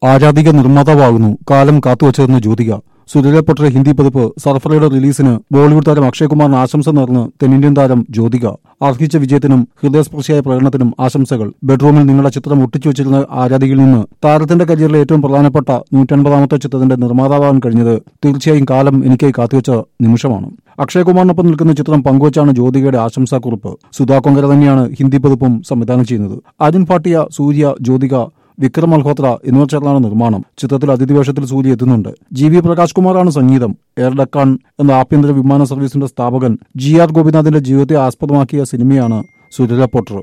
ആരാധിക നിർമ്മാതാവാകുന്നു കാലം കാത്തുവച്ചതെന്ന് ജ്യോതിക സുരേലപ്പെട്ട ഹിന്ദി പതിപ്പ് സർഫറയുടെ റിലീസിന് ബോളിവുഡ് താരം അക്ഷയ് കുമാറിന് ആശംസ നേർന്ന് തെന്നിന്ത്യൻ താരം ജ്യോതിക അർഹിച്ച വിജയത്തിനും ഹൃദയസ്പർശിയായ പ്രകടനത്തിനും ആശംസകൾ ബെഡ്റൂമിൽ നിങ്ങളുടെ ചിത്രം ഒട്ടിച്ചു വെച്ചിരുന്ന ആരാധികയിൽ നിന്ന് താരത്തിന്റെ കരിയറിലെ ഏറ്റവും പ്രധാനപ്പെട്ട നൂറ്റൻപതാമത്തെ ചിത്രത്തിന്റെ നിർമ്മാതാവാകാൻ കഴിഞ്ഞത് തീർച്ചയായും കാലം എനിക്കായി കാത്തുവച്ച നിമിഷമാണ് അക്ഷയ് കുമാറിനൊപ്പം നിൽക്കുന്ന ചിത്രം പങ്കുവച്ചാണ് ജ്യോതികയുടെ ആശംസാക്കുറിപ്പ് സുധാ കൊങ്കര തന്നെയാണ് ഹിന്ദി പതിപ്പും സംവിധാനം ചെയ്യുന്നത് അരുൺ ഭാട്ടിയ സൂര്യ ജ്യോതിക വിക്രം മൽഹോത്ര എന്നിവർ ചേർന്നാണ് നിർമ്മാണം ചിത്രത്തിൽ അതിഥി വേഷത്തിൽ സൂര്യ എത്തുന്നുണ്ട് ജി വി പ്രകാശ് കുമാറാണ് സംഗീതം എയർ ഡക്കാൻ എന്ന ആഭ്യന്തര വിമാന സർവീസിന്റെ സ്ഥാപകൻ ജി ആർ ഗോപിനാഥിന്റെ ജീവിതത്തെ ആസ്പദമാക്കിയ സിനിമയാണ് സുരല പോട്ടർ